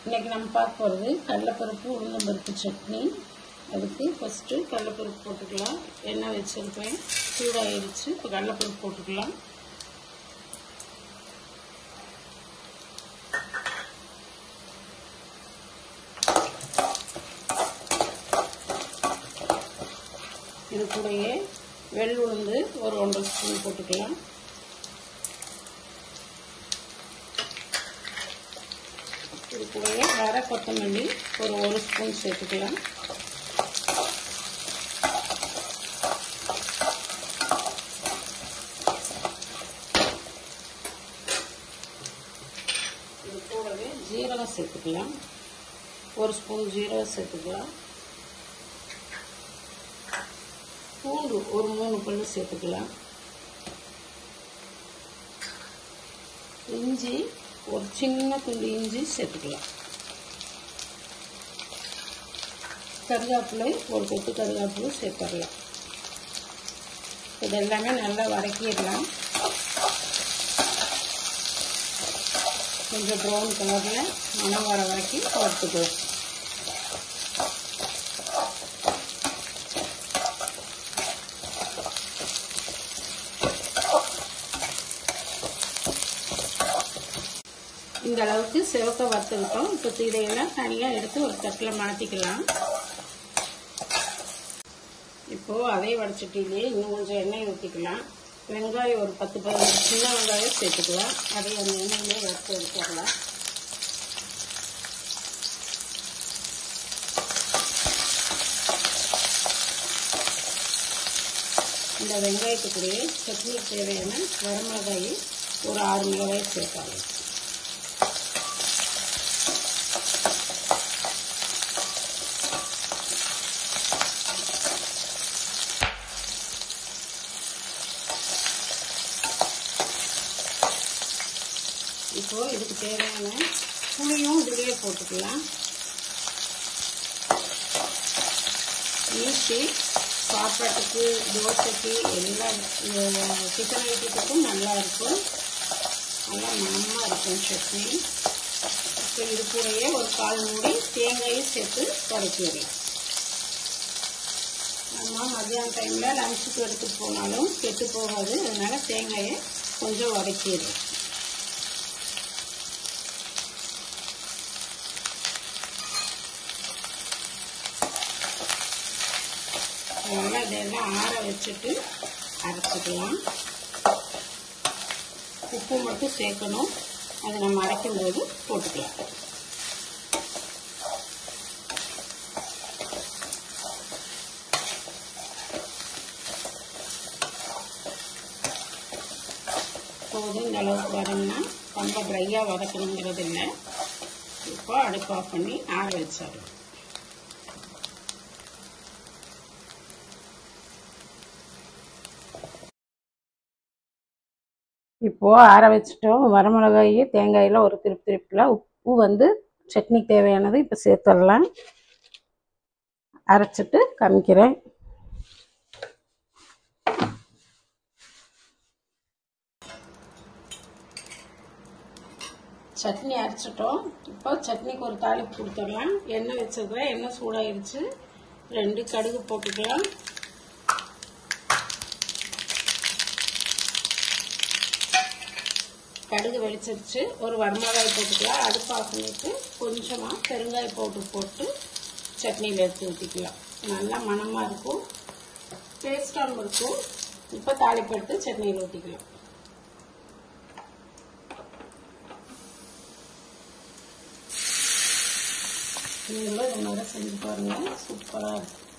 இன்னைக்கு நம்ம பார்க்க போகிறது கடலைப்பருப்பு உளுந்தம்பருப்பு சட்னி அதுக்கு ஃபஸ்ட்டு கடலைப்பருப்பு போட்டுக்கலாம் எண்ணெய் வச்சுருப்பேன் சூடாகிடுச்சு இப்போ கடலைப்பருப்பு போட்டுக்கலாம் இது கூடயே வெள்ளுளுந்து ஒரு ஒன்றரை ஸ்பூன் போட்டுக்கலாம் இது கூடயே வர கொத்தமல்லி ஒரு ஒரு ஸ்பூன் சேர்த்துக்கலாம் இது கூடவே ஜீரகம் சேர்த்துக்கலாம் ஒரு ஸ்பூன் ஜீரகம் சேர்த்துக்கலாம் பூண்டு ஒரு மூணு பல்லு சேர்த்துக்கலாம் இஞ்சி ஒரு சின்ன துண்டு இஞ்சி சேர்த்துக்கலாம் கருவேப்பிலை ஒரு கொத்து கருவேப்பிலை சேர்த்துடலாம் இது எல்லாமே நல்லா வதக்கிடலாம் கொஞ்சம் ப்ரௌன் கலரில் மணம் வர வரைக்கும் வறுத்துக்குவோம் இந்த அளவுக்கு சிவக்க வறுத்துக்கிட்டோம் இப்போ இதையெல்லாம் தனியாக எடுத்து ஒரு தட்டில் மாற்றிக்கலாம் இப்போது அதே வடச்சட்டிலேயே இன்னும் கொஞ்சம் எண்ணெய் ஊற்றிக்கலாம் வெங்காயம் ஒரு பத்து பதினஞ்சு சின்ன வெங்காயம் சேர்த்துக்கலாம் அதை அந்த எண்ணெயிலே வறுத்து எடுத்துடலாம் இந்த வெங்காயத்துக்குள்ளேயே சட்னி தேவையான வரமிளகாய் ஒரு ஆறு மிளகாய் சேர்ப்பாங்க இப்போது இதுக்கு தேவையான புளியும் இதுலேயே போட்டுக்கலாம் ஈஸி சாப்பாட்டுக்கு தோசைக்கு எல்லா டிஃபன் ஐட்டத்துக்கும் நல்லா இருக்கும் நல்லா மனமாக இருக்கும் சட்னி இப்போ இது கூடயே ஒரு கால் மூடி தேங்காயும் சேர்த்து வதக்கிடலாம் நம்ம மத்தியான டைமில் லஞ்சுக்கு எடுத்துகிட்டு போனாலும் கெட்டு போகாது அதனால் தேங்காயை கொஞ்சம் வதக்கிடுறேன் அதனால் இதெல்லாம் ஆற வச்சுட்டு அரைச்சிக்கலாம் உப்பு மட்டும் சேர்க்கணும் அதை நம்ம அரைக்கும் போது போட்டுக்கலாம் போதும் இந்த அளவுக்கு வரணும்னா ரொம்ப ட்ரையாக வதக்கணுங்கிறது இல்லை இப்போ அடுப்பு ஆஃப் பண்ணி ஆற வச்சிடலாம் இப்போது ஆற வச்சுட்டோம் வரமிளகாய் தேங்காயில் ஒரு திருப்பி திருப்பில் உப்பு வந்து சட்னிக்கு தேவையானது இப்போ சேர்த்துடலாம் அரைச்சிட்டு காமிக்கிறேன் சட்னி அரைச்சிட்டோம் இப்போ சட்னிக்கு ஒரு தாளிப்பு கொடுத்துடலாம் எண்ணெய் வச்சிருக்கிறேன் எண்ணெய் சூடாயிருச்சு ரெண்டு கடுகு போட்டுக்கலாம் கடுகு வெடிச்சிருச்சு ஒரு வரமிளகாய் போட்டுக்கலாம் அடுப்பு ஆஃப் பண்ணிட்டு கொஞ்சமாக பெருங்காய பவுடர் போட்டு சட்னியில் எடுத்து ஊற்றிக்கலாம் நல்லா மணமாக இருக்கும் டேஸ்டாகவும் இருக்கும் இப்போ தாளிப்பு எடுத்து சட்னியில் ஊற்றிக்கலாம் நீங்களும் இந்த மாதிரி செஞ்சு பாருங்கள் சூப்பராக இருக்கும்